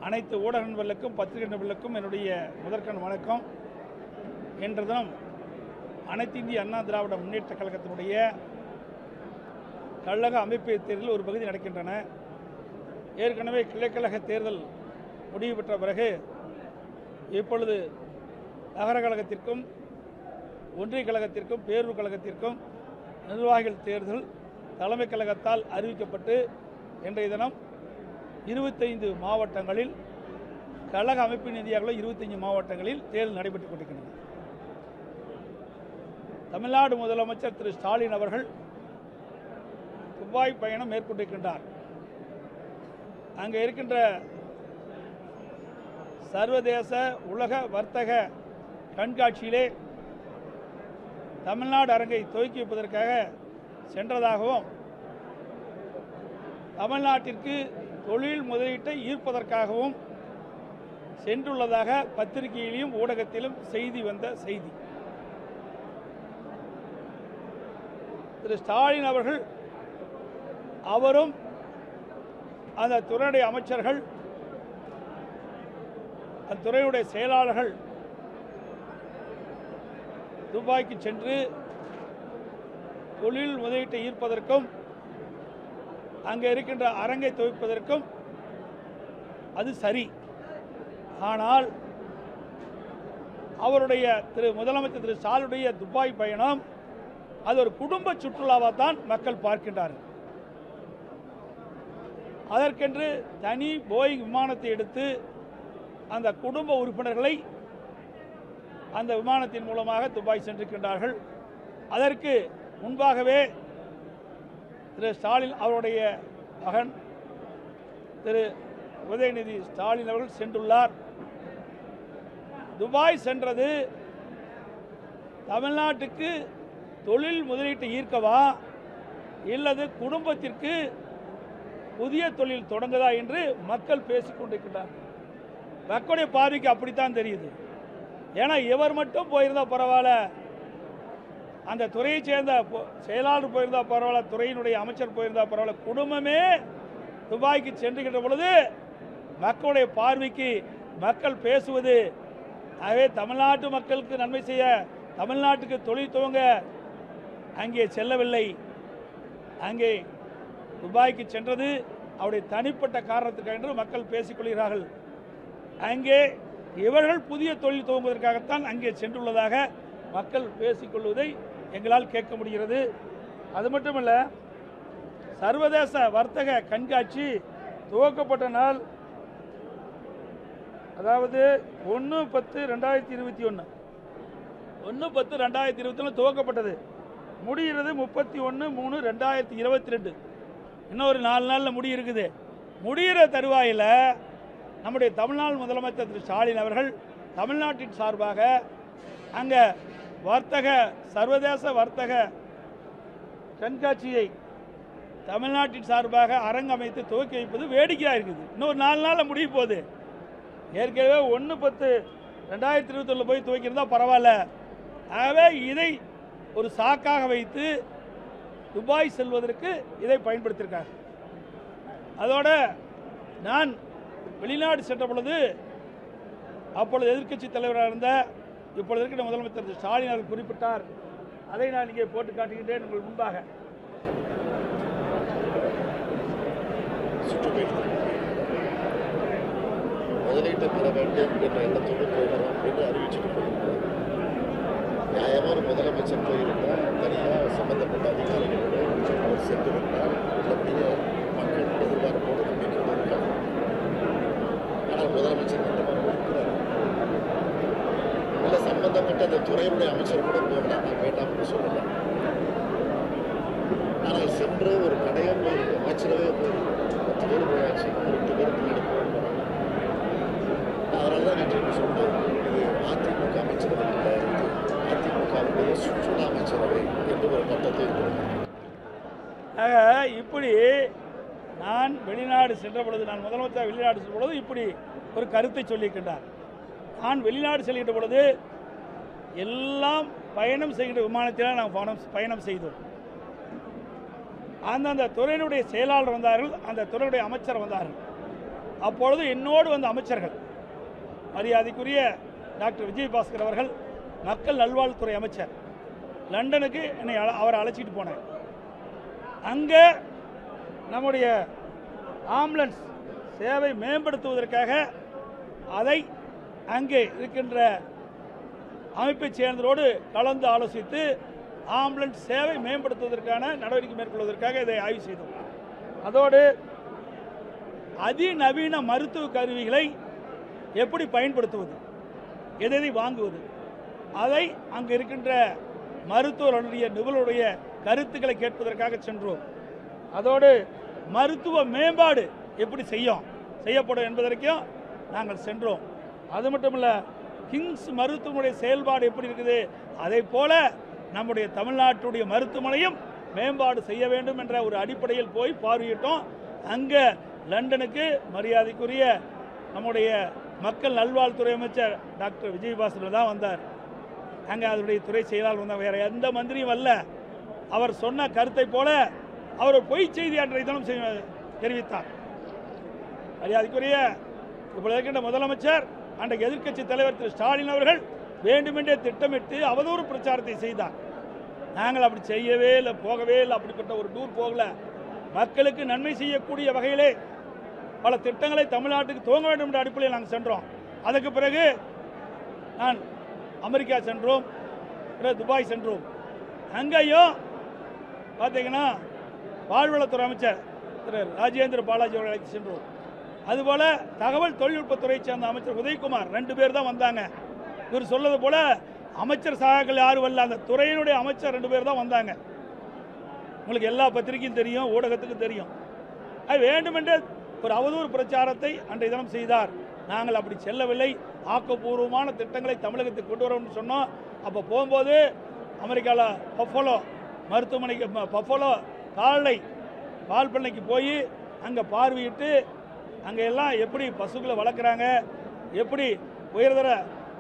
அனைத்து ஊடக நண்பர்களுக்கும் பத்திரிகை நண்பர்களுக்கும் என்னுடைய முதற்கண் வணக்கம் இன்று தினம் அனைத்து இந்திய அண்ணா திராவிட முன்னேற்ற கழகத்தினுடைய கழக அமைப்பு தேர்தலில் ஒரு பகுதி நடக்கின்றன ஏற்கனவே கிளைக்கழக தேர்தல் முடிவு பெற்ற பிறகு இப்பொழுது நகர கழகத்திற்கும் ஒன்றிய கழகத்திற்கும் பேரூர் கழகத்திற்கும் நிர்வாகிகள் தேர்தல் தலைமைக் கழகத்தால் அறிவிக்கப்பட்டு இன்றைய தினம் இருபத்தைந்து மாவட்டங்களில் கழக அமைப்பின் இந்தியாவில் இருபத்தைந்து மாவட்டங்களில் தேர்தல் நடைபெற்றுக் கொண்டிருக்கின்றன தமிழ்நாடு முதலமைச்சர் திரு ஸ்டாலின் அவர்கள் துபாய் பயணம் மேற்கொண்டிருக்கின்றார் அங்கே இருக்கின்ற சர்வதேச உலக வர்த்தக கண்காட்சியிலே தமிழ்நாடு அரங்கை துவக்கி வைப்பதற்காக சென்றதாகவும் தமிழ்நாட்டிற்கு தொழில் முதலீட்டை ஈர்ப்பதற்காகவும் சென்றுள்ளதாக பத்திரிகையிலும் ஊடகத்திலும் செய்தி வந்த செய்தி திரு ஸ்டாலின் அவர்கள் அவரும் அந்த துறையுடைய அமைச்சர்கள் அந்த துறையுடைய செயலாளர்கள் துபாய்க்கு சென்று தொழில் முதலீட்டை ஈர்ப்பதற்கும் அங்கே இருக்கின்ற அரங்கை துவைப்பதற்கும் அது சரி ஆனால் அவருடைய திரு முதலமைச்சர் திரு ஸ்டாலினுடைய துபாய் பயணம் அது ஒரு குடும்ப சுற்றுலாவாக தான் மக்கள் பார்க்கின்றார்கள் அதற்கென்று தனி போயிங் விமானத்தை எடுத்து அந்த குடும்ப உறுப்பினர்களை அந்த விமானத்தின் மூலமாக துபாய் சென்றிருக்கின்றார்கள் அதற்கு முன்பாகவே திரு ஸ்டாலின் அவருடைய மகன் திரு உதயநிதி ஸ்டாலின் அவர்கள் சென்றுள்ளார் துபாய் சென்றது தமிழ்நாட்டுக்கு தொழில் முதலீட்டை ஈர்க்கவா இல்லது குடும்பத்திற்கு புதிய தொழில் தொடங்குதா என்று மக்கள் பேசிக் கொண்டிருக்கின்றார் மக்களுடைய பார்வைக்கு அப்படித்தான் தெரியுது ஏன்னா இவர் மட்டும் போயிருந்தா பரவாயில்ல அந்த துறையை சேர்ந்த பொ- செயலாளர் போயிருந்தா பரவாயில்ல துறையினுடைய அமைச்சர் போயிருந்தா பரவாயில்ல குடும்பமே துபாய்க்கு சென்றுகின்ற பொழுது மக்களுடைய பார்வைக்கு மக்கள் பேசுவது ஆகவே தமிழ்நாட்டு மக்களுக்கு நன்மை செய்ய தமிழ்நாட்டுக்கு தொழில் துவங்க அங்கே செல்லவில்லை அங்கே துபாய்க்கு சென்றது அவருடைய தனிப்பட்ட காரணத்துக்காக என்று மக்கள் பேசிக்கொள்கிறார்கள் அங்கே இவர்கள் புதிய தொழில் துவங்குவதற்காகத்தான் அங்கே சென்றுள்ளதாக மக்கள் பேசிக்கொள்வதை எங்களால் கேட்க முடிகிறது அது மட்டுமல்ல சர்வதேச வர்த்தக கண்காட்சி துவக்கப்பட்ட நாள் அதாவது ஒன்று பத்து ரெண்டாயிரத்தி இருபத்தி ஒன்று ஒன்று பத்து ரெண்டாயிரத்தி இருபத்தி ஒன்று துவக்கப்பட்டது முடிகிறது முப்பத்தி ஒன்று மூணு ரெண்டாயிரத்தி இருபத்தி ரெண்டு இன்னும் ஒரு நாலு நாளில் முடி இருக்குது முடிகிற தருவாயில் நம்முடைய தமிழ்நாடு முதலமைச்சர் திரு ஸ்டாலின் அவர்கள் தமிழ்நாட்டின் சார்பாக அங்கே வர்த்தக சர்வதேச வர்த்தக கண்காட்சியை தமிழ்நாட்டின் சார்பாக அரங்கமைத்து துவக்கி வைப்பது வேடிக்கையாக இருக்குது இன்னும் ஒரு நாலு நாளில் முடிய போகுது ஏற்கனவே ஒன்று பத்து ரெண்டாயிரத்தி இருபத்தொன்னில் போய் துவக்கியிருந்தா பரவாயில்ல ஆகவே இதை ஒரு சாக்காக வைத்து துபாய் செல்வதற்கு இதை பயன்படுத்தியிருக்காங்க அதோட நான் வெளிநாடு சென்ற பொழுது அப்பொழுது எதிர்க்கட்சி தலைவராக இருந்த இப்பொழுது இருக்கிற முதலமைச்சர் திரு ஸ்டாலின் அவர்கள் குறிப்பிட்டார் அதை நான் இங்கே போட்டு காட்டுகின்றேன் உங்கள் முன்பாக சுற்றுப்பயணம் முதலீட்டை பெற வேண்டும் என்ற எண்ணத்தோடு போகிறோம் என்று அறிவிச்சுட்டு போயிருக்கிறோம் நியாயமான முதலமைச்சர் போயிருந்தால் தனியாக சம்பந்தப்பட்ட அதிகாரிகளோடு அவர் சென்று விட்டால் உள்ளபடியே மக்கள் எதிர்பார்ப்போடு நம்பிக்கையோடு இருக்காங்க ஆனால் முதலமைச்சர் மட்டுமாக இருக்கிறார் இல்லை சம்பந்தப்பட்ட அந்த துறையினுடைய அமைச்சர் கூட போகலாம் நான் வேண்டாம்னு சொல்லலை ஆனால் சென்று ஒரு கடையை போய் அமைச்சரவே போய் பத்து பேர் போயாச்சு ரெண்டு பேர் பின்னாடி போக போகிறாங்க அதனால தான் நேற்று சொன்னேன் இது அதிமுக அமைச்சரவை இல்லை அதிமுகவுடைய சுற்றுலா அமைச்சரவை என்று ஒரு கட்டத்தை இருக்கிறது ஆக இப்படி நான் வெளிநாடு சென்ற பொழுது நான் முதலமைச்சர் வெளிநாடு சென்ற பொழுது இப்படி ஒரு கருத்தை சொல்லியிருக்கின்றார் நான் வெளிநாடு செல்கின்ற பொழுது எல்லாம் பயணம் செய்கின்ற விமானத்தில் நாம் பயணம் பயணம் செய்தோம் அந்தந்த துறையினுடைய செயலாளர் வந்தார்கள் அந்த துறையுடைய அமைச்சர் வந்தார்கள் அப்பொழுது என்னோடு வந்த அமைச்சர்கள் மரியாதைக்குரிய டாக்டர் விஜயபாஸ்கர் அவர்கள் மக்கள் நல்வாழ்வுத்துறை அமைச்சர் லண்டனுக்கு என்னை அழ- அவரை அழைச்சிட்டு போனேன் அங்கே நம்முடைய ஆம்புலன்ஸ் சேவை மேம்படுத்துவதற்காக அதை அங்கே இருக்கின்ற அமைப்பைச் சேர்ந்தரோடு கலந்து ஆலோசித்து ஆம்புலன்ஸ் சேவை மேம்படுத்துவதற்கான நடவடிக்கை மேற்கொள்வதற்காக இதை ஆய்வு செய்தோம் அதோடு அதிநவீன மருத்துவ கருவிகளை எப்படி பயன்படுத்துவது எதை எதை வாங்குவது அதை அங்கு இருக்கின்ற மருத்துவருடைய நிபுணருடைய கருத்துக்களை கேட்பதற்காக சென்றோம் அதோடு மருத்துவ மேம்பாடு எப்படி செய்யும் செய்யப்படும் என்பதற்கும் நாங்கள் சென்றோம் அது மட்டுமல்ல கிங்ஸ் மருத்துவமனை செயல்பாடு எப்படி இருக்குது அதை போல நம்முடைய தமிழ்நாட்டுடைய மருத்துவமனையும் மேம்பாடு செய்ய வேண்டும் என்ற ஒரு அடிப்படையில் போய் பார்வையிட்டோம் அங்கே லண்டனுக்கு மரியாதைக்குரிய நம்முடைய மக்கள் நல்வாழ்வுத்துறை அமைச்சர் டாக்டர் விஜயபாஸ்கர் தான் வந்தார் அங்கே அதனுடைய துறை செயலாளர் வந்தார் வேற எந்த மந்திரியும் வரல அவர் சொன்ன கருத்தை போல அவர் ஒரு பொய் செய்தி அன்றைய தினம் செய்- தெரிவித்தார் மரியாதைக்குரிய இப்பொழுது இருக்கின்ற முதலமைச்சர் அன்றைக்கு எதிர்க்கட்சி தலைவர் திரு ஸ்டாலின் அவர்கள் வேண்டுமென்றே திட்டமிட்டு அவதூறு பிரச்சாரத்தை செய்தார் நாங்கள் அப்படி செய்யவே இல்லை போகவே இல்லை அப்படிப்பட்ட ஒரு டூர் போகல மக்களுக்கு நன்மை செய்யக்கூடிய வகையிலே பல திட்டங்களை தமிழ்நாட்டுக்கு துவங்க வேண்டும் என்ற அடிப்படையில் நாங்கள் சென்றோம் அதுக்கு பிறகு நான் அமெரிக்கா சென்றோம் பிறகு துபாய் சென்றோம் அங்கேயும் பார்த்தீங்கன்னா வாழ்வளத்துறை அமைச்சர் திரு ராஜேந்திர பாலாஜி அவர்களை அழைத்து சென்றோம் அதுபோல தகவல் தொழில்நுட்பத்துறையை சேர்ந்த அமைச்சர் உதயகுமார் ரெண்டு பேர் தான் வந்தாங்க இவர் சொல்லது போல அமைச்சர் சகாக்கள் யாரும் வரல அந்த துறையினுடைய அமைச்சர் ரெண்டு பேர் தான் வந்தாங்க உங்களுக்கு எல்லா பத்திரிகையும் தெரியும் ஊடகத்துக்கும் தெரியும் அது வேண்டுமென்றே ஒரு அவதூறு பிரச்சாரத்தை அன்றைய தினம் செய்தார் நாங்கள் அப்படி செல்லவில்லை ஆக்கப்பூர்வமான திட்டங்களை தமிழகத்துக்கு கொண்டு வரோம்னு சொன்னோம் அப்போ போகும்போது அமெரிக்காவில் பஃபலோ மருத்துவமனைக்கு ம- பஃபலோ கால்நடை பால் பண்ணைக்கு போய் அங்கே பார்வையிட்டு அங்கே எல்லாம் எப்படி பசுக்களை வளர்க்குறாங்க எப்படி உயர்தர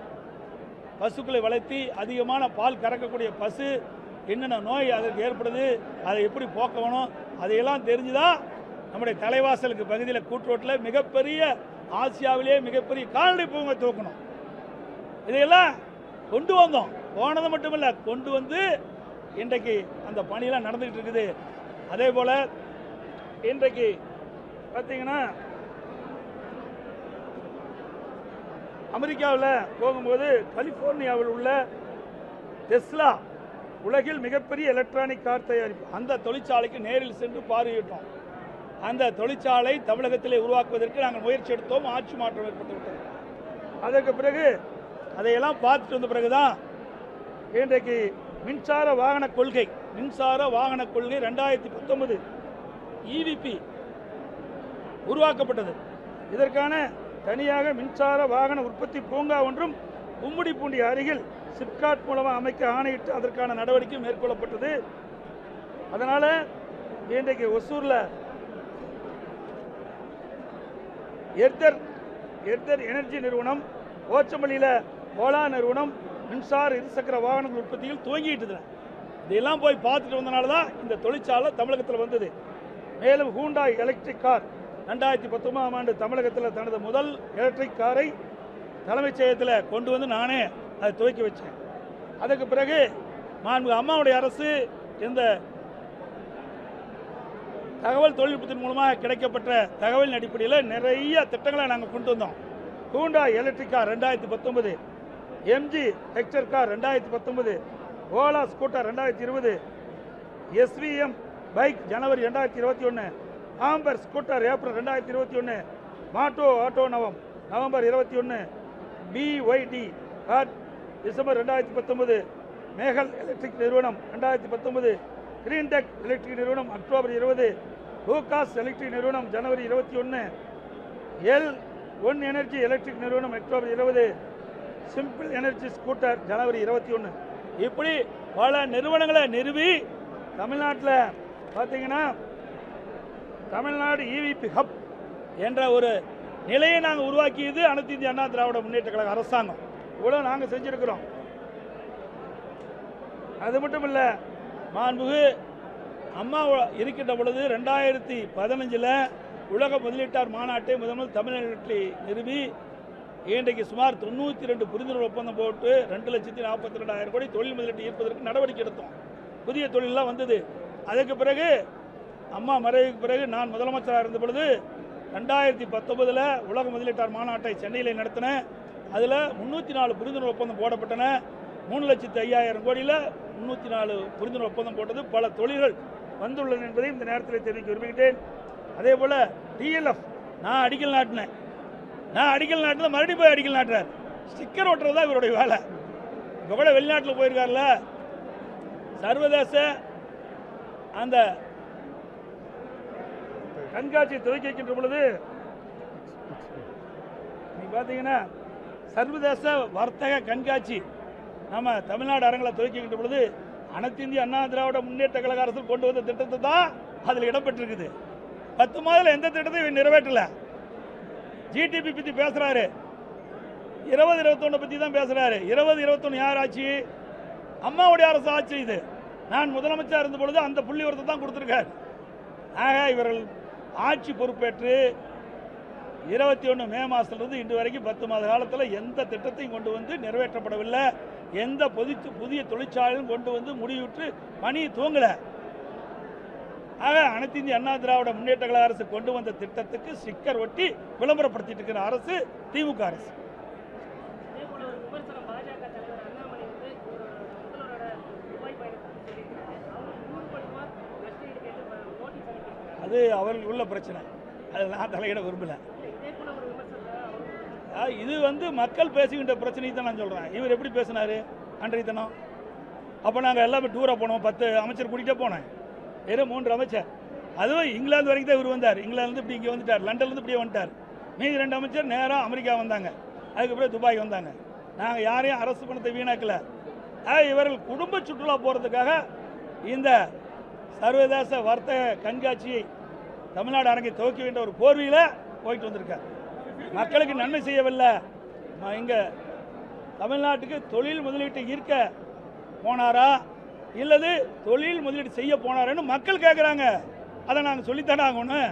பசுக்களை வளர்த்தி அதிகமான பால் கறக்கக்கூடிய பசு என்னென்ன நோய் அதற்கு ஏற்படுது அதை எப்படி போக்கணும் அதையெல்லாம் தெரிஞ்சுதான் நம்முடைய தலைவாசலுக்கு பகுதியில் கூட்டுரோட்டில் மிகப்பெரிய ஆசியாவிலேயே மிகப்பெரிய கால்நடை பூங்கா தூக்கணும் இதையெல்லாம் கொண்டு வந்தோம் போனது மட்டுமில்ல கொண்டு வந்து இன்றைக்கு அந்த பணியெல்லாம் நடந்துகிட்டு இருக்குது அதே போல் இன்றைக்கு பார்த்தீங்கன்னா அமெரிக்காவில் போகும்போது கலிஃபோர்னியாவில் உள்ள டெஸ்லா உலகில் மிகப்பெரிய எலக்ட்ரானிக் கார் தயாரிப்பு அந்த தொழிற்சாலைக்கு நேரில் சென்று பார்வையிட்டோம் அந்த தொழிற்சாலை தமிழகத்திலே உருவாக்குவதற்கு நாங்கள் முயற்சி எடுத்தோம் ஆட்சி மாற்றம் ஏற்பட்டு விட்டது அதற்கு பிறகு அதையெல்லாம் பார்த்துட்டு வந்த பிறகுதான் இன்றைக்கு மின்சார வாகன கொள்கை மின்சார வாகன கொள்கை ரெண்டாயிரத்தி பத்தொன்பது இவிபி உருவாக்கப்பட்டது இதற்கான தனியாக மின்சார வாகன உற்பத்தி பூங்கா ஒன்றும் கும்மிடிப்பூண்டி அருகில் சிப்காட் மூலமாக அமைக்க ஆணையிட்டு அதற்கான நடவடிக்கை மேற்கொள்ளப்பட்டது அதனால் இன்றைக்கு ஒசூரில் எர்தர் எர்தர் எனர்ஜி நிறுவனம் ஓச்சமல்லியில் ஓலா நிறுவனம் மின்சார இருசக்கர வாகனங்கள் உற்பத்தியில் துவங்கிட்டு இதெல்லாம் போய் பார்த்துட்டு வந்தனால தான் இந்த தொழிற்சாலை தமிழகத்தில் வந்தது மேலும் ஹூண்டாய் எலக்ட்ரிக் கார் ரெண்டாயிரத்தி பத்தொன்பதாம் ஆண்டு தமிழகத்தில் தனது முதல் எலக்ட்ரிக் காரை தலைமைச் செயலகத்தில் கொண்டு வந்து நானே அதை துவக்கி வச்சேன் அதுக்கு பிறகு மாண்பு அம்மாவுடைய அரசு இந்த தகவல் தொழில்நுட்பத்தின் மூலமாக கிடைக்கப்பட்ட தகவலின் அடிப்படையில் நிறைய திட்டங்களை நாங்கள் கொண்டு வந்தோம் ஹூண்டா எலக்ட்ரிக் கார் ரெண்டாயிரத்தி பத்தொன்பது எம்ஜி ஹெக்டர் கார் ரெண்டாயிரத்தி பத்தொன்பது ஓலா ஸ்கூட்டர் ரெண்டாயிரத்தி இருபது எஸ்விஎம் பைக் ஜனவரி ரெண்டாயிரத்தி இருபத்தி ஒன்று ஆம்பர் ஸ்கூட்டர் ஏப்ரல் ரெண்டாயிரத்தி இருபத்தி ஒன்று மாட்டோ ஆட்டோ நவம் நவம்பர் இருபத்தி ஒன்று பிஒய்டி கார் டிசம்பர் ரெண்டாயிரத்தி பத்தொன்பது மேகல் எலக்ட்ரிக் நிறுவனம் ரெண்டாயிரத்தி பத்தொன்பது கிரீன்டெக் எலக்ட்ரிக் நிறுவனம் அக்டோபர் இருபது லூகாஸ் எலக்ட்ரிக் நிறுவனம் ஜனவரி இருபத்தி ஒன்று எல் ஒன் எனர்ஜி எலக்ட்ரிக் நிறுவனம் அக்டோபர் இருபது சிம்பிள் எனர்ஜி ஸ்கூட்டர் ஜனவரி இருபத்தி ஒன்று இப்படி பல நிறுவனங்களை நிறுவி தமிழ்நாட்டில் பார்த்தீங்கன்னா தமிழ்நாடு இவிபி ஹப் என்ற ஒரு நிலையை நாங்கள் உருவாக்கியது அனைத்து இந்திய அண்ணா திராவிட முன்னேற்ற கழக அரசாங்கம் இவ்வளோ நாங்கள் செஞ்சுருக்கிறோம் அது மட்டும் இல்லை மாண்புகு அம்மா இருக்கின்ற பொழுது ரெண்டாயிரத்தி பதினஞ்சில் உலக முதலீட்டார் மாநாட்டை முதல் முதல் தமிழ்நாட்டில் நிறுவி இன்றைக்கு சுமார் தொண்ணூற்றி ரெண்டு புரிந்துணர்வு ஒப்பந்தம் போட்டு ரெண்டு லட்சத்தி நாற்பத்தி ரெண்டாயிரம் கோடி தொழில் முதலீட்டை ஈர்ப்பதற்கு நடவடிக்கை எடுத்தோம் புதிய தொழிலெலாம் வந்தது அதுக்கு பிறகு அம்மா மறைவுக்கு பிறகு நான் முதலமைச்சராக இருந்த பொழுது ரெண்டாயிரத்தி பத்தொன்பதில் உலக முதலீட்டார் மாநாட்டை சென்னையில் நடத்தினேன் அதில் முந்நூற்றி நாலு புரிந்துணர்வு ஒப்பந்தம் போடப்பட்டன மூணு லட்சத்து ஐயாயிரம் கோடியில் முந்நூற்றி நாலு புரிந்துணர்வு ஒப்பந்தம் போட்டது பல தொழில்கள் வந்துள்ளன என்பதை இந்த நேரத்தில் தெரிவிக்க விரும்புகிறேன் அதே போல் டிஎல்எஃப் நான் அடிக்கல் நாட்டினேன் நான் அடிக்கல் நாட்டில் மறுபடியும் போய் அடிக்கல் நாட்டுறார் ஸ்டிக்கர் ஒட்டுறது தான் இவருடைய வேலை இப்போ கூட வெளிநாட்டில் போயிருக்காருல சர்வதேச அந்த கண்காட்சியை துவக்கி வைக்கின்ற பொழுது நீங்க பார்த்தீங்கன்னா சர்வதேச வர்த்தக கண்காட்சி நம்ம தமிழ்நாடு அரங்கில் துவக்கி வைக்கின்ற பொழுது அனைத்து இந்திய அண்ணா திராவிட முன்னேற்ற கழக அரசு கொண்டு வந்த திட்டத்தை தான் அதில் இடம்பெற்றிருக்குது பத்து மாதத்தில் எந்த திட்டத்தையும் இவர் நிறைவேற்றல ஜிடிபி பற்றி பேசுகிறாரு இருபது இருபத்தொன்னு பற்றி தான் பேசுகிறாரு இருபது இருபத்தொன்று யார் ஆட்சி அம்மாவுடைய அரசு ஆட்சி இது நான் முதலமைச்சர் இருந்த பொழுது அந்த புள்ளி விவரத்தை தான் கொடுத்துருக்காரு ஆக இவர்கள் ஆட்சி பொறுப்பேற்று இருபத்தி ஒன்று மே மாதத்துலேருந்து இன்று வரைக்கும் பத்து மாத காலத்தில் எந்த திட்டத்தையும் கொண்டு வந்து நிறைவேற்றப்படவில்லை எந்த பொதி புதிய தொழிற்சாலையும் கொண்டு வந்து முடிவுற்று பணி தூங்கலை ஆக அனைத்து இந்திய அண்ணா திராவிட முன்னேற்ற கழக அரசு கொண்டு வந்த திட்டத்துக்கு ஸ்டிக்கர் ஒட்டி விளம்பரப்படுத்திட்டு இருக்கிற அரசு திமுக அரசு இதே போல ஒரு விமர்சனம் பாஜக தலைவர் அண்ணாமலை வந்து இவரோட முதல்வரோட துபாய் பயணத்தை பத்தி சொல்லியிருக்காரு அவர் நூறு கோடி ரூபாய் நஷ்டஈடு கேட்டு நோட்டீஸ் அனுப்பியிருக்காரு அது அவர்களுக்கு உள்ள பிரச்சனை அதில் நான் தலையிட விரும்பல இல்ல, இதே போல ஒரு விமர்சனத்தை அவர் ஆ, இது வந்து மக்கள் பேசுகின்ற பிரச்சனையை தான் நான் சொல்கிறேன் இவர் எப்படி பேசினார் அன்றைய தினம் அப்போ நாங்கள் எல்லாமே டூராக போனோம் பத்து அமைச்சர் கூட்டிகிட்டே போனேன் வெறும் மூன்று அமைச்சர் அதுவும் இங்கிலாந்து வரைக்கும் தான் இவர் வந்தார் இங்கிலாந்து இப்படி இங்கே வந்துட்டார் லண்டன்லேருந்து இப்படியே வந்துட்டார் மீதி ரெண்டு அமைச்சர் நேராக அமெரிக்கா வந்தாங்க அதுக்கப்புறம் துபாய் வந்தாங்க நாங்கள் யாரையும் அரசு பணத்தை வீணாக்கல ஆக இவர்கள் குடும்ப சுற்றுலா போகிறதுக்காக இந்த சர்வதேச வர்த்தக கண்காட்சியை தமிழ்நாடு அரங்கை துவக்க வேண்டிய ஒரு போர்வையில் போயிட்டு வந்திருக்கார் மக்களுக்கு நன்மை செய்யவில்லை இங்கே தமிழ்நாட்டுக்கு தொழில் முதலீட்டை ஈர்க்க போனாரா இல்லது தொழில் முதலீடு செய்ய போனாரான்னு மக்கள் கேட்குறாங்க அதை நாங்கள் சொல்லித்தானே ஆகணும்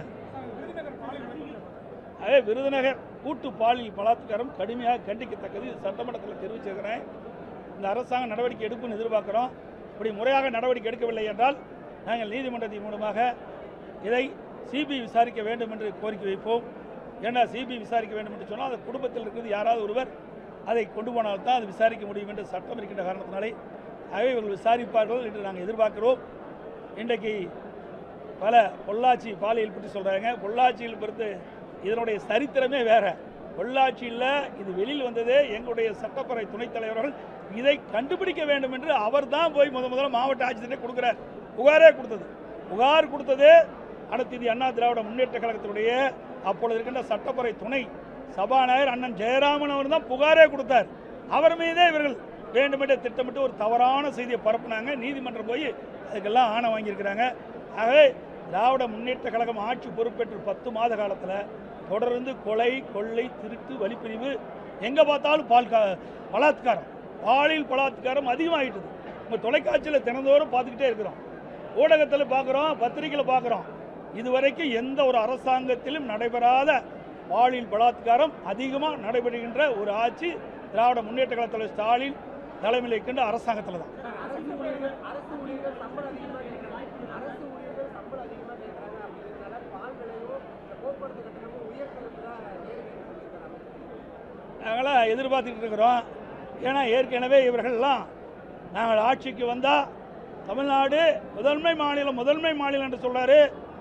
அதே விருதுநகர் கூட்டு பாலியல் பலாத்காரம் கடுமையாக கண்டிக்கத்தக்கது இது சட்டமன்றத்தில் தெரிவிச்சிருக்கிறேன் இந்த அரசாங்கம் நடவடிக்கை எடுக்கும்னு எதிர்பார்க்குறோம் இப்படி முறையாக நடவடிக்கை எடுக்கவில்லை என்றால் நாங்கள் நீதிமன்றத்தின் மூலமாக இதை சிபிஐ விசாரிக்க வேண்டும் என்று கோரிக்கை வைப்போம் ஏன்னா சிபிஐ விசாரிக்க வேண்டும் என்று சொன்னால் அந்த குடும்பத்தில் இருக்கிறது யாராவது ஒருவர் அதை கொண்டு போனால்தான் அது விசாரிக்க முடியும் என்று சட்டம் இருக்கின்ற காரணத்தினாலே ஆகவே இவர்கள் விசாரிப்பார்கள் என்று நாங்கள் எதிர்பார்க்கிறோம் இன்றைக்கு பல பொள்ளாச்சி பாலியல் பற்றி சொல்கிறாங்க பொள்ளாச்சியில் பொறுத்து இதனுடைய சரித்திரமே வேற பொள்ளாச்சியில் இது வெளியில் வந்ததே எங்களுடைய சட்டப்பேரவை துணைத் தலைவர்கள் இதை கண்டுபிடிக்க வேண்டும் என்று அவர் தான் போய் முத முதல்ல மாவட்ட ஆட்சியரே கொடுக்குறார் புகாரே கொடுத்தது புகார் கொடுத்தது அனைத்து இந்திய அண்ணா திராவிட முன்னேற்ற கழகத்தினுடைய அப்பொழுது இருக்கின்ற சட்டப்பேரவை துணை சபாநாயகர் அண்ணன் ஜெயராமன் அவர் தான் புகாரே கொடுத்தார் அவர் மீதே இவர்கள் வேண்டுமென்றே திட்டமிட்டு ஒரு தவறான செய்தியை பரப்புனாங்க நீதிமன்றம் போய் அதுக்கெல்லாம் ஆணை வாங்கியிருக்கிறாங்க ஆகவே திராவிட முன்னேற்ற கழகம் ஆட்சி பொறுப்பேற்று பத்து மாத காலத்தில் தொடர்ந்து கொலை கொள்ளை திருட்டு வழிப்பிரிவு எங்கே பார்த்தாலும் பால் கா பலாத்காரம் பாலியல் பலாத்காரம் அதிகமாகிட்டது நம்ம தொலைக்காட்சியில் தினந்தோறும் பார்த்துக்கிட்டே இருக்கிறோம் ஊடகத்தில் பார்க்குறோம் பத்திரிகையில் பார்க்குறோம் இதுவரைக்கும் எந்த ஒரு அரசாங்கத்திலும் நடைபெறாத பாலியல் பலாத்காரம் அதிகமாக நடைபெறுகின்ற ஒரு ஆட்சி திராவிட முன்னேற்ற கழக தலைவர் ஸ்டாலின் தலைமையில் இருக்கின்ற அரசாங்கத்தில் தான் அரசு ஊழியர்கள் அரசு ஊழியர்கள் சம்பளம் அதிகமாக கேட்குறாங்க அரசு ஊழியர்கள் சம்பளம் அதிகமாக கேட்குறாங்க அப்படிங்கிறதுனால பால் விலையும் இந்த போக்குவரத்து கட்டணமும் உயர்த்தலுக்கு தான் நேரில் சொல்லியிருக்காங்க நாங்களாம் எதிர்பார்த்துக்கிட்டு இருக்கிறோம் ஏன்னா ஏற்கனவே இவர்கள்லாம் நாங்கள் ஆட்சிக்கு வந்தால் தமிழ்நாடு முதன்மை மாநிலம் முதன்மை மாநிலம் என்று சொல்கிறாரு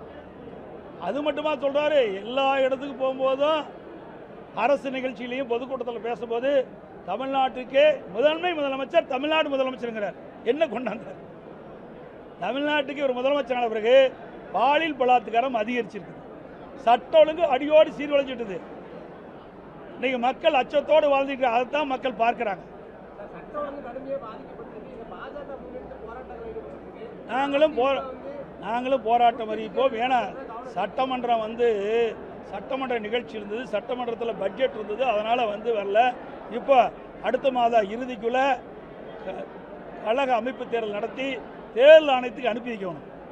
அது மட்டுமா சொல்கிறாரு எல்லா இடத்துக்கு போகும்போதும் அரசு நிகழ்ச்சியிலையும் பொதுக்கூட்டத்தில் பேசும்போது தமிழ்நாட்டுக்கு முதன்மை முதலமைச்சர் தமிழ்நாடு முதலமைச்சருங்கிறார் என்ன கொண்டாந்தார் தமிழ்நாட்டுக்கு ஒரு முதலமைச்சர் ஆன பிறகு பாலியல் பலாத்காரம் அதிகரிச்சிருக்குது சட்ட ஒழுங்கு அடியோடு சீர்குலைஞ்சிட்டுது இன்னைக்கு மக்கள் அச்சத்தோடு வாழ்ந்துட்டு அதைத்தான் மக்கள் பார்க்குறாங்க இந்த சட்டம் ஒழுங்கு கடுமையாக பாதிக்கப்பட்டிருக்கு இந்த பாஜக முன்னெடுத்து போராட்டங்கள் ஈடுபட்டிருக்கு நாங்களும் போ வந்து நாங்களும் போராட்டம் அறிவிப்போம் ஏன்னா சட்டமன்றம் வந்து சட்டமன்ற நிகழ்ச்சி இருந்தது சட்டமன்றத்தில் பட்ஜெட் இருந்தது அதனால் வந்து வரல இப்போ அடுத்த மாத இறுதிக்குள்ளே க- கழக அமைப்பு தேர்தல் நடத்தி தேர்தல் ஆணையத்துக்கு அனுப்பி வைக்கணும்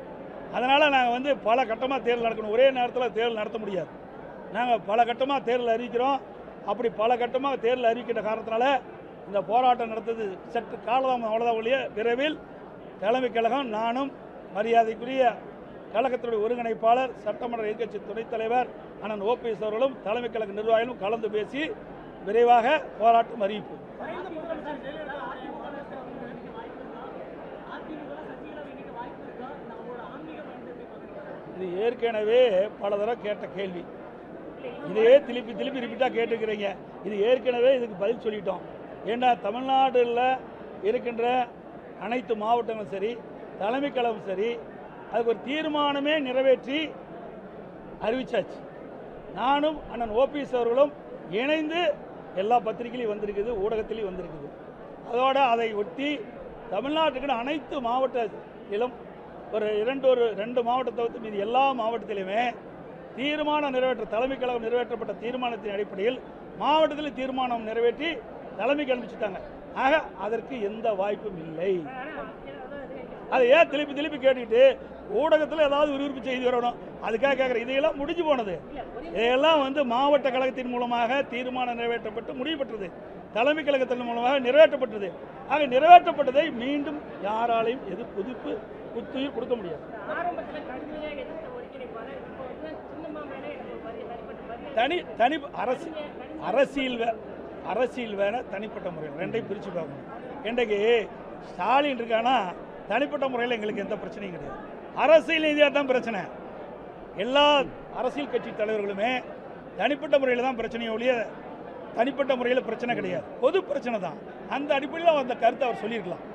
அதனால் நாங்கள் வந்து பல கட்டமாக தேர்தல் நடக்கணும் ஒரே நேரத்தில் தேர்தல் நடத்த முடியாது நாங்கள் பல கட்டமாக தேர்தல் அறிவிக்கிறோம் அப்படி பல கட்டமாக தேர்தல் அறிவிக்கின்ற காரணத்தினால இந்த போராட்டம் நடத்தது சற்று காலதாமம் அவ்வளோதான் ஒழிய விரைவில் தலைமை கழகம் நானும் மரியாதைக்குரிய கழகத்தினுடைய ஒருங்கிணைப்பாளர் சட்டமன்ற எதிர்க்கட்சி துணைத் தலைவர் அண்ணன் ஓபிஎஸ் அவர்களும் தலைமை கழக நிர்வாகிகளும் கலந்து பேசி விரைவாக போராட்டம் அறிவிப்போம் மறைந்த முதலமைச்சர் ஜெயலலிதா அதிமுக நீங்க வாய்ப்பு இருக்கா அதிமுக சசிகலா நீங்க வாய்ப்பு இருக்கா இந்த அவங்களோட ஆன்மீக பயணத்தை எப்படி பாக்குறீங்க இது ஏற்கனவே பல தடவை கேட்ட கேள்வி இதையே திருப்பி திருப்பி ரிப்பீட்டாக கேட்டுக்கிறீங்க இது ஏற்கனவே இதுக்கு பதில் சொல்லிட்டோம் ஏன்னா தமிழ்நாடுல இருக்கின்ற அனைத்து மாவட்டங்களும் சரி தலைமை கழகம் சரி அதுக்கு ஒரு தீர்மானமே நிறைவேற்றி அறிவிச்சாச்சு நானும் அண்ணன் ஓபிஎஸ் அவர்களும் இணைந்து எல்லா பத்திரிகையிலையும் வந்திருக்குது ஊடகத்திலையும் வந்திருக்குது அதோட அதை ஒட்டி தமிழ்நாட்டுக்கு அனைத்து மாவட்டத்திலும் ஒரு இரண்டு ஒரு ரெண்டு மாவட்டத்தை தவிர்த்து மீதி எல்லா மாவட்டத்திலுமே தீர்மானம் நிறைவேற்ற தலைமை கழகம் நிறைவேற்றப்பட்ட தீர்மானத்தின் அடிப்படையில் மாவட்டத்தில் தீர்மானம் நிறைவேற்றி தலைமைக்கு அனுப்பிச்சுட்டாங்க ஆக அதற்கு எந்த வாய்ப்பும் இல்லை அதை ஏன் திருப்பி திருப்பி கேட்டுக்கிட்டு ஊடகத்தில் ஏதாவது விறுவிறுப்பு செய்தி வரணும் அதுக்காக கேட்குறேன் இதையெல்லாம் முடிஞ்சு போனது இதையெல்லாம் வந்து மாவட்ட கழகத்தின் மூலமாக தீர்மானம் நிறைவேற்றப்பட்டு முடிவு பெற்றது தலைமை கழகத்தின் மூலமாக நிறைவேற்றப்பட்டது ஆக நிறைவேற்றப்பட்டதை மீண்டும் யாராலையும் எது புதுப்பு புத்துயிர் கொடுக்க முடியாது ஆரம்பத்தில் கடுமையாக எதிர்த்த ஒருங்கிணைப்பாளர் இப்போ வந்து சின்னம்மா மேலே எனக்கு ஒரு வரி தனிப்பட்ட வரி தனி தனி அரசு அரசியல் வே அரசியல் வேற தனிப்பட்ட முறையில் ரெண்டையும் பிரித்து பார்க்கணும் இன்றைக்கு ஸ்டாலின் இருக்கானா தனிப்பட்ட முறையில் எங்களுக்கு எந்த பிரச்சனையும் கிடையாது அரசியல் ரீதியாக தான் பிரச்சனை எல்லா அரசியல் கட்சி தலைவர்களுமே தனிப்பட்ட முறையில் தான் பிரச்சனையை ஒழிய தனிப்பட்ட முறையில் பிரச்சனை கிடையாது பொது பிரச்சனை தான் அந்த அடிப்படையில் அந்த கருத்தை அவர் சொல்லியிருக்கலாம்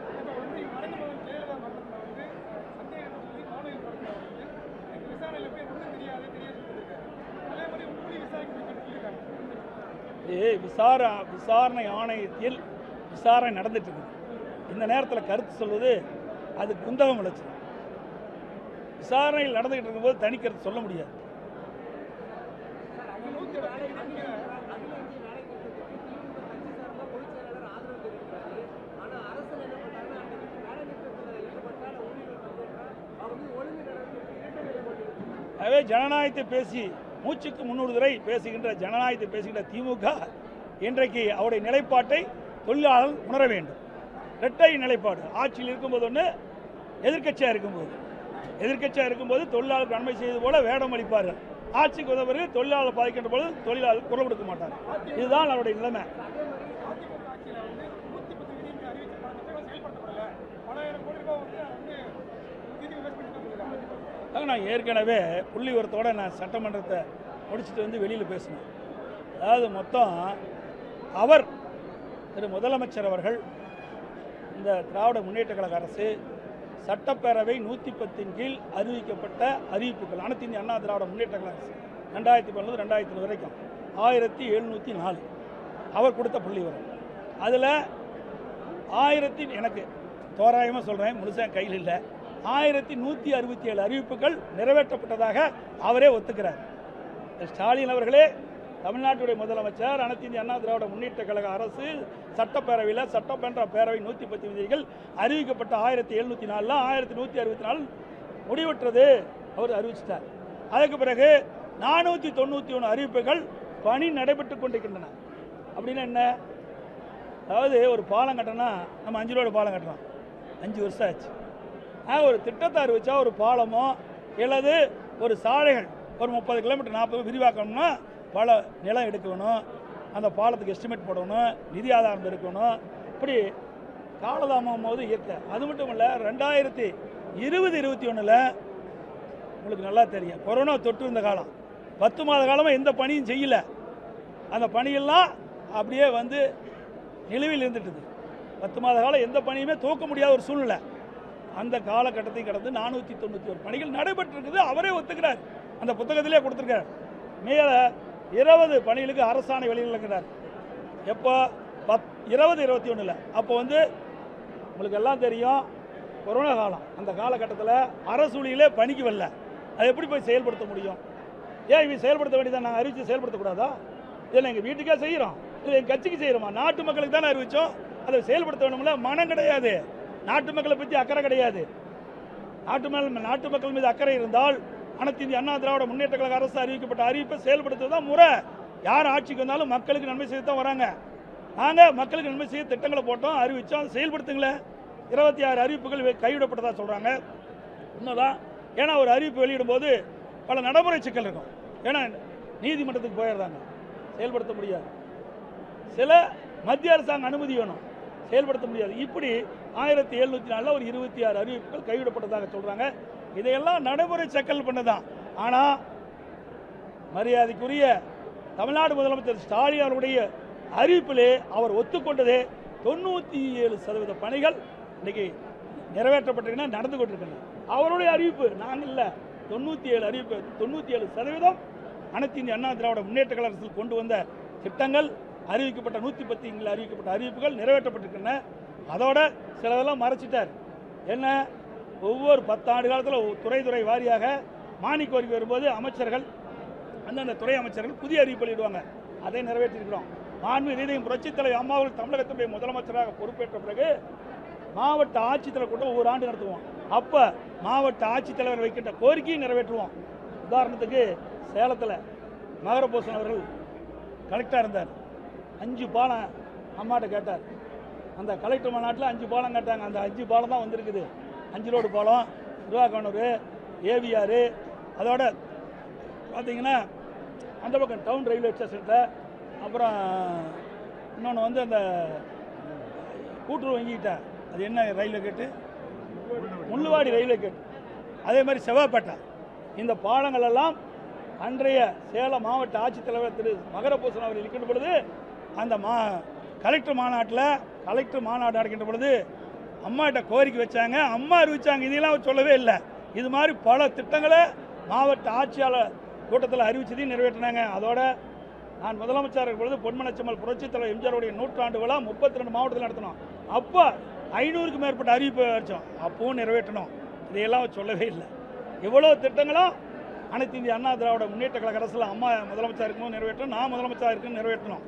இது விசார விசாரணை ஆணையத்தில் விசாரணை நடந்துட்டு இருக்குது இந்த நேரத்தில் கருத்து சொல்வது அது குந்தகம் விளைச்சல் விசாரணையில் நடந்துகிட்டு இருக்கும்போது தனி கருத்து சொல்ல முடியாது அகில இந்திய வேலை அகில இந்திய வேலை நிறுத்தத்துக்கு திமுக கட்சி சார்ந்த பொதுச் செயலாளர் ஆதரவு தெரிவிக்கிறாரு ஆனா அரசு என்ன பண்றாங்கன்னா அன்னைக்கு வேலை நிறுத்தத்தில் ஈடுபட்டால் ஊழியர்கள் பங்கேற்றால் அவங்க வந்து ஒழுங்கு நடவடிக்கை இரண்டு நிலை கொண்டிருக்கிறார் எனவே ஜனநாயகத்தை பேசி மூச்சுக்கு முன்னூறு தடவை பேசுகின்ற ஜனநாயகத்தை பேசுகின்ற திமுக இன்றைக்கு அவருடைய நிலைப்பாட்டை தொழிலாளர் உணர வேண்டும் இரட்டை நிலைப்பாடு ஆட்சியில் இருக்கும்போது ஒன்று எதிர்க்கட்சியாக இருக்கும்போது எதிர்க்கட்சியாக இருக்கும்போது தொழிலாளருக்கு நன்மை செய்தது போல வேடம் அளிப்பார்கள் ஆட்சிக்கு வந்த பிறகு தொழிலாளர் பாதிக்கின்ற பொழுது தொழிலாளர் குரல் கொடுக்க மாட்டார் இதுதான் அவருடைய நிலைமை ஆக நான் ஏற்கனவே புள்ளி விவரத்தோட நான் சட்டமன்றத்தை முடிச்சுட்டு வந்து வெளியில் பேசினேன் அதாவது மொத்தம் அவர் திரு முதலமைச்சர் அவர்கள் இந்த திராவிட முன்னேற்ற கழக அரசு சட்டப்பேரவை நூற்றி பத்தின் கீழ் அறிவிக்கப்பட்ட அறிவிப்புகள் அனைத்து இந்திய அண்ணா திராவிட முன்னேற்ற கழக அரசு ரெண்டாயிரத்தி பன்னெண்டு ரெண்டாயிரத்தி வரைக்கும் ஆயிரத்தி எழுநூற்றி நாலு அவர் கொடுத்த புள்ளி விவரம் அதில் ஆயிரத்தி எனக்கு தோராயமாக சொல்கிறேன் முழுசாக கையில் இல்லை ஆயிரத்தி நூற்றி அறுபத்தி ஏழு அறிவிப்புகள் நிறைவேற்றப்பட்டதாக அவரே ஒத்துக்கிறார் ஸ்டாலின் அவர்களே தமிழ்நாட்டுடைய முதலமைச்சர் அனைத்து இந்திய அண்ணா திராவிட முன்னேற்ற கழக அரசு சட்டப்பேரவையில் சட்டமன்ற பேரவை நூற்றி பத்து விதிகள் அறிவிக்கப்பட்ட ஆயிரத்தி எழுநூற்றி நாலில் ஆயிரத்தி நூற்றி அறுபத்தி நாலு முடிவுற்றது அவர் அறிவிச்சிட்டார் அதுக்கு பிறகு நானூற்றி தொண்ணூற்றி ஒன்று அறிவிப்புகள் பணி நடைபெற்று கொண்டிருக்கின்றன அப்படின்னா என்ன அதாவது ஒரு பாலம் கட்டினா நம்ம அஞ்சு ரூபா பாலம் கட்டுறோம் அஞ்சு வருஷம் ஆச்சு ஆக ஒரு திட்டத்தை அறிவிச்சா ஒரு பாலமோ அல்லது ஒரு சாலைகள் ஒரு முப்பது கிலோமீட்டர் நாற்பது விரிவாக்கணும்னா பல நிலம் எடுக்கணும் அந்த பாலத்துக்கு எஸ்டிமேட் போடணும் நிதி ஆதாரம் இருக்கணும் இப்படி காலதாமம் போது இயற்கை அது மட்டும் இல்லை ரெண்டாயிரத்தி இருபது இருபத்தி ஒன்றில் உங்களுக்கு நல்லா தெரியும் கொரோனா தொற்று இருந்த காலம் பத்து மாத காலமாக எந்த பணியும் செய்யல அந்த பணியெல்லாம் அப்படியே வந்து நிலுவையில் இருந்துட்டுது பத்து மாத காலம் எந்த பணியுமே துவக்க முடியாத ஒரு சூழ்நிலை அந்த காலகட்டத்தை கடந்து நானூற்றி தொண்ணூற்றி ஒரு பணிகள் நடைபெற்றிருக்குது அவரே ஒத்துக்கிறார் அந்த புத்தகத்திலே கொடுத்துருக்கார் மேலே இருபது பணிகளுக்கு அரசாணை வெளியிடுகிறார் எப்போ பத் இருபது இருபத்தி ஒன்றில் அப்போ வந்து உங்களுக்கு எல்லாம் தெரியும் கொரோனா காலம் அந்த காலகட்டத்தில் அரசூழியிலே பணிக்கு வரல அது எப்படி போய் செயல்படுத்த முடியும் ஏன் இவங்க செயல்படுத்த வேண்டியதை நாங்கள் அறிவித்து செயல்படுத்தக்கூடாதா இதில் எங்கள் வீட்டுக்கே செய்கிறோம் இல்லை எங்கள் கட்சிக்கு செய்கிறோமா நாட்டு மக்களுக்கு தானே அறிவித்தோம் அதை செயல்படுத்த வேணும்ல மனம் கிடையாது நாட்டு மக்களை பற்றி அக்கறை கிடையாது நாட்டு மேல் நாட்டு மக்கள் மீது அக்கறை இருந்தால் அனைத்து இந்திய அண்ணா திராவிட முன்னேற்ற கழக அரசு அறிவிக்கப்பட்ட அறிவிப்பை செயல்படுத்துவது தான் முறை யார் ஆட்சிக்கு வந்தாலும் மக்களுக்கு நன்மை செய்ய தான் வராங்க நாங்கள் மக்களுக்கு நன்மை செய்ய திட்டங்களை போட்டோம் அறிவிச்சோம் அதை செயல்படுத்துங்களேன் இருபத்தி ஆறு அறிவிப்புகள் வெ- கைவிடப்பட்டதா சொல்கிறாங்க உண்மைதான் ஏன்னா ஒரு அறிவிப்பு வெளியிடும்போது பல நடைமுறை சிக்கல் இருக்கும் ஏன்னா நீதிமன்றத்துக்கு போயிடுறாங்க செயல்படுத்த முடியாது சில மத்திய அரசாங்க அனுமதி வேணும் செயல்படுத்த முடியாது இப்படி ஆயிரத்தி எழுநூற்றி நாலில் ஒரு இருபத்தி ஆறு அறிவிப்புகள் கைவிடப்பட்டதாக சொல்கிறாங்க இதையெல்லாம் நடைமுறை சிக்கல் பண்ணதான் ஆனால் மரியாதைக்குரிய தமிழ்நாடு முதலமைச்சர் ஸ்டாலின் அவருடைய அறிவிப்பிலே அவர் ஒத்துக்கொண்டதே தொண்ணூற்றி ஏழு சதவீத பணிகள் இன்னைக்கு நிறைவேற்றப்பட்டிருக்கின்றன நடந்து கொண்டிருக்கின்றன அவருடைய அறிவிப்பு நாங்கள் இல்லை தொண்ணூற்றி ஏழு அறிவிப்பு தொண்ணூற்றி ஏழு சதவீதம் அனைத்து இந்திய அண்ணா திராவிட முன்னேற்ற கழக அரசில் கொண்டு வந்த திட்டங்கள் அறிவிக்கப்பட்ட நூற்றி பத்துங்களில் அறிவிக்கப்பட்ட அறிவிப்புகள் நிறைவேற்றப்பட்டிருக்கின்றன அதோட சிலதெல்லாம் மறைச்சிட்டார் என்ன ஒவ்வொரு பத்தாண்டு காலத்தில் துறை துறை வாரியாக மானிய கோரிக்கை வரும்போது அமைச்சர்கள் அந்தந்த துறை அமைச்சர்கள் புதிய அறிவிப்பு வெளியிடுவாங்க அதை நிறைவேற்றிருக்கிறோம் மாண்பு ரீதியும் புரட்சித் தலைவர் அம்மா அவர்கள் தமிழகத்துடைய முதலமைச்சராக பொறுப்பேற்ற பிறகு மாவட்ட ஆட்சித்தலைவர் கூட்டம் ஒவ்வொரு ஆண்டு நடத்துவோம் அப்போ மாவட்ட ஆட்சித்தலைவர் வைக்கின்ற கோரிக்கையை நிறைவேற்றுவோம் உதாரணத்துக்கு சேலத்தில் மகரபூசன் அவர்கள் கலெக்டராக இருந்தார் அஞ்சு பாலம் அம்மாட்ட கேட்டார் அந்த கலெக்டர் மாநாட்டில் அஞ்சு பாலம் கேட்டாங்க அந்த அஞ்சு பாலம் தான் வந்திருக்குது அஞ்சு ரோடு பாலம் திருவாக்கணூர் ஏவிஆர் அதோட பார்த்தீங்கன்னா அந்த பக்கம் டவுன் ரயில்வே ஸ்டேஷனில் அப்புறம் இன்னொன்று வந்து அந்த கூட்டுறவு வங்கிக்கிட்ட அது என்ன ரயில்வே கேட்டு முள்ளுவாடி ரயில்வே கேட் அதே மாதிரி செவ்வாப்பேட்டை இந்த பாலங்கள் எல்லாம் அன்றைய சேலம் மாவட்ட ஆட்சித்தலைவர் திரு மகரபூசன் அவர் இருக்கின்ற பொழுது அந்த மா கலெக்டர் மாநாட்டில் கலெக்டர் மாநாடு நடக்கின்ற பொழுது அம்மாட்ட கோரிக்கை வச்சாங்க அம்மா அறிவிச்சாங்க இதெல்லாம் அவர் சொல்லவே இல்லை இது மாதிரி பல திட்டங்களை மாவட்ட ஆட்சியாளர் கூட்டத்தில் அறிவிச்சதையும் நிறைவேற்றினாங்க அதோட நான் முதலமைச்சர் இருக்கும் பொழுது பொன்மனச்சம்மல் புரட்சித் தலைவர் எம்ஜிஆருடைய நூற்றாண்டு விழா முப்பத்தி ரெண்டு மாவட்டத்தில் நடத்தினோம் அப்போ ஐநூறுக்கும் மேற்பட்ட அறிவிப்பு வச்சோம் அப்பவும் நிறைவேற்றணும் இதையெல்லாம் அவர் சொல்லவே இல்லை இவ்வளோ திட்டங்களும் அனைத்து இந்திய அண்ணா திராவிட முன்னேற்ற கழக அரசில் அம்மா முதலமைச்சர் இருக்கும்போது நிறைவேற்றணும் நான் முதலமைச்சர் இருக்குன்னு நிறைவேற்றணும்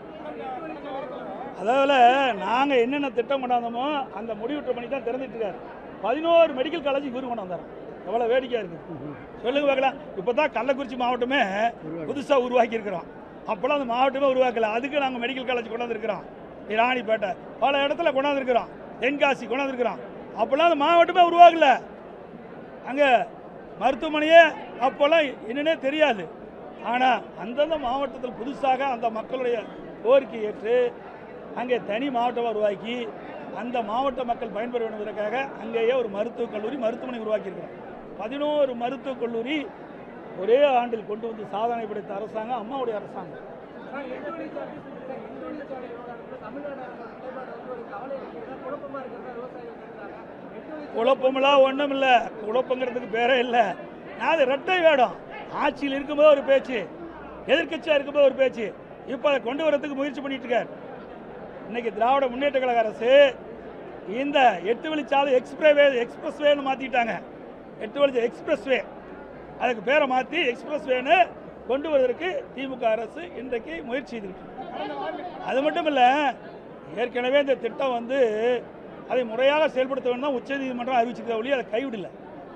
அதாவது நாங்கள் என்னென்ன திட்டம் கொண்டாந்தோமோ அந்த முடிவுற்ற பண்ணி தான் திறந்துட்டு இருக்காரு பதினோரு மெடிக்கல் காலேஜ் இவரு கொண்டாந்தார் எவ்வளோ வேடிக்கையாக இருக்குது சொல்லுங்க பார்க்கலாம் இப்போ தான் கள்ளக்குறிச்சி மாவட்டமே புதுசாக உருவாக்கி இருக்கிறோம் அப்போல்லாம் அந்த மாவட்டமே உருவாக்கல அதுக்கு நாங்கள் மெடிக்கல் காலேஜ் கொண்டாந்துருக்கிறோம் ராணிப்பேட்டை பல இடத்துல கொண்டாந்துருக்கிறோம் தென்காசி கொண்டாந்துருக்கிறோம் அப்போல்லாம் அந்த மாவட்டமே உருவாகல அங்கே மருத்துவமனையே அப்போல்லாம் என்னன்னே தெரியாது ஆனால் அந்தந்த மாவட்டத்தில் புதுசாக அந்த மக்களுடைய கோரிக்கை ஏற்று அங்கே தனி மாவட்டமாக உருவாக்கி அந்த மாவட்ட மக்கள் பயன்பெற வேண்டும் என்பதற்காக அங்கேயே ஒரு மருத்துவக் கல்லூரி மருத்துவமனை உருவாக்கியிருக்கிறோம் பதினோரு மருத்துவக் கல்லூரி ஒரே ஆண்டில் கொண்டு வந்து சாதனை படைத்த அரசாங்கம் அம்மாவுடைய அரசாங்கம் சார், எட்டு வழிச்சாலை சார், எட்டு வழிச்சாலை விவகாரத்துல தமிழ்நாடு அரசோட நிலைப்பாடு வந்து ஒரு கவலை அளிக்கிறதா, குழப்பமா இருக்கிறதா விவசாயிகள் கருதுறாங்க. எட்டு வழிச்சாலை குழப்பமெல்லாம் ஒன்றும் இல்லை குழப்பங்கிறதுக்கு பேரே இல்லை நான் அது ரெட்டை வேடம் ஆட்சியில் இருக்கும்போது ஒரு பேச்சு எதிர்க்கட்சியாக இருக்கும்போது ஒரு பேச்சு இப்போ அதை கொண்டு வரதுக்கு முயற்சி பண்ணிட்டு இருக்கார் இன்னைக்கு திராவிட முன்னேற்ற கழக அரசு இந்த எட்டு வழிச்சாலை எக்ஸ்பிரே வே எக்ஸ்பிரஸ் வேன்னு மாற்றிட்டாங்க எட்டு வழி எக்ஸ்பிரஸ் வே அதுக்கு பேரை மாற்றி எக்ஸ்பிரஸ் வேன்னு கொண்டு வருவதற்கு திமுக அரசு இன்றைக்கு முயற்சி செய்திருக்கு அது மட்டும் இல்லை ஏற்கனவே இந்த திட்டம் வந்து அதை முறையாக செயல்படுத்த வேண்டும் தான் உச்சநீதிமன்றம் அறிவிச்சிருக்க ஒழிய அதை கைவிடல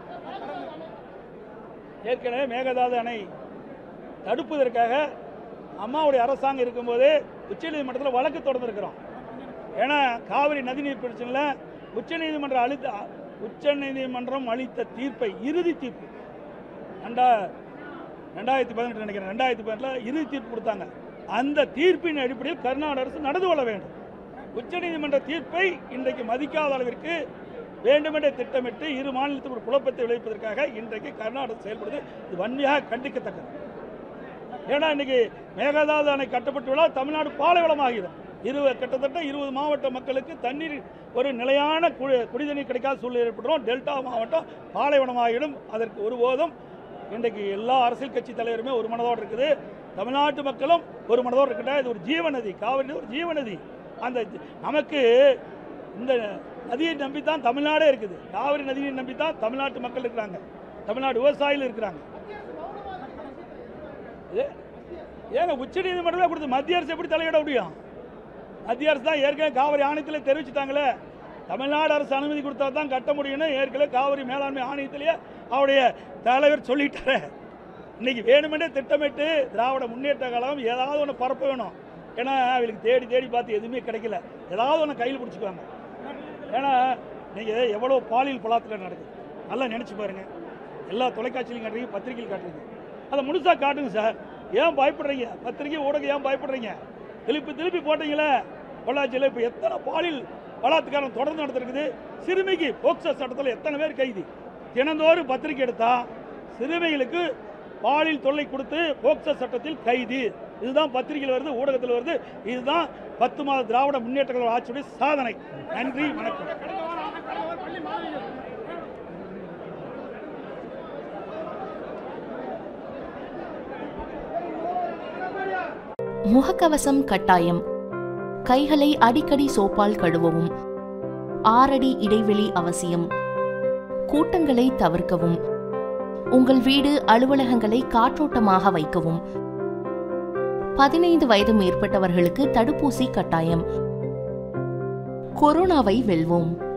ஏற்கனவே மேகதாது அணை தடுப்பதற்காக அம்மாவுடைய அரசாங்கம் இருக்கும்போதே உச்சநீதிமன்றத்தில் வழக்கு தொடர்ந்துருக்கிறோம் ஏன்னா காவிரி நதிநீர் பிரச்சனையில் உச்சநீதிமன்றம் அளித்த உச்சநீதிமன்றம் அளித்த தீர்ப்பை இறுதி தீர்ப்பு ரெண்டா ரெண்டாயிரத்தி பதினெட்டு நினைக்கிறேன் ரெண்டாயிரத்தி பதினெட்டில் இறுதி தீர்ப்பு கொடுத்தாங்க அந்த தீர்ப்பின் அடிப்படையில் கர்நாடக அரசு நடந்து கொள்ள வேண்டும் உச்சநீதிமன்ற தீர்ப்பை இன்றைக்கு மதிக்காத அளவிற்கு வேண்டுமென்றே திட்டமிட்டு இரு மாநிலத்தில் ஒரு குழப்பத்தை விளைவிப்பதற்காக இன்றைக்கு கர்நாடகா செயல்படுது இது வன்மையாக கண்டிக்கத்தக்கது ஏன்னா இன்னைக்கு மேகதாது அணை கட்டப்பட்டு விழா தமிழ்நாடு பாலைவளமாகிடும் இருபது கிட்டத்தட்ட இருபது மாவட்ட மக்களுக்கு தண்ணீர் ஒரு நிலையான குடி குடிதண்ணீர் கிடைக்காத சூழ்நிலை ஏற்பட்டுரும் டெல்டா மாவட்டம் பாலைவனமாகிடும் அதற்கு ஒருபோதும் இன்றைக்கு எல்லா அரசியல் கட்சி தலைவருமே ஒரு மனதோடு இருக்குது தமிழ்நாட்டு மக்களும் ஒரு மனதோடு இருக்கின்ற இது ஒரு ஜீவநதி காவிரி நதி ஒரு ஜீவநதி அந்த ஜி- நமக்கு இந்த நதியை நம்பி தான் தமிழ்நாடே இருக்குது காவிரி நதியை நம்பி தான் தமிழ்நாட்டு மக்கள் இருக்கிறாங்க தமிழ்நாடு விவசாயிகள் இருக்கிறாங்க ஏ- ஏங்க உச்சநீதிமன்றமே கொடுத்து மத்திய அரசு எப்படி தலையிட முடியும் மத்திய அரசு தான் ஏற்கனவே காவிரி ஆணையத்தில் தெரிவிச்சிட்டாங்களே தமிழ்நாடு அரசு அனுமதி கொடுத்தா தான் கட்ட முடியும்னு ஏற்கனவே காவிரி மேலாண்மை ஆணையத்திலேயே அவருடைய தலைவர் சொல்லிட்டாரு இன்னைக்கு வேணுமென்றே திட்டமிட்டு திராவிட முன்னேற்ற கழகம் ஏதாவது ஒன்று பரப்ப வேணும் ஏன்னா அவங்களுக்கு தேடி தேடி பார்த்து எதுவுமே கிடைக்கல ஏதாவது ஒன்று கையில் பிடிச்சிக்குவாங்க ஏன்னா நீங்கள் எவ்வளோ பாலியல் பலாத்காரம் நடக்குது நல்லா நினச்சி பாருங்க எல்லா தொலைக்காட்சியிலையும் காட்டுறீங்க பத்திரிகையில் காட்டுறீங்க அதை முழுசாக காட்டுங்க சார் ஏன் பயப்படுறீங்க பத்திரிகை ஊடகம் ஏன் பயப்படுறீங்க திருப்பி திருப்பி போட்டீங்களே பொள்ளாச்சியில் இப்போ எத்தனை பாலியல் பலாத்காரம் தொடர்ந்து நடந்திருக்குது சிறுமிக்கு போக்சோ சட்டத்தில் எத்தனை பேர் கைது தினந்தோறும் பத்திரிகை எடுத்தா சிறுமிகளுக்கு பாலியல் தொல்லை கொடுத்து போக்சோ சட்டத்தில் கைது இதுதான் பத்திரிகையில் வருது ஊடகத்தில் வருது இதுதான் பத்து மாத திராவிட முன்னேற்ற கழக ஆட்சியுடைய சாதனை நன்றி வணக்கம் முகக்கவசம் கட்டாயம் கைகளை அடிக்கடி சோப்பால் கழுவவும் ஆறடி இடைவெளி அவசியம் கூட்டங்களை தவிர்க்கவும் உங்கள் வீடு அலுவலகங்களை காற்றோட்டமாக வைக்கவும் பதினைந்து வயது மேற்பட்டவர்களுக்கு தடுப்பூசி கட்டாயம் கொரோனாவை வெல்வோம்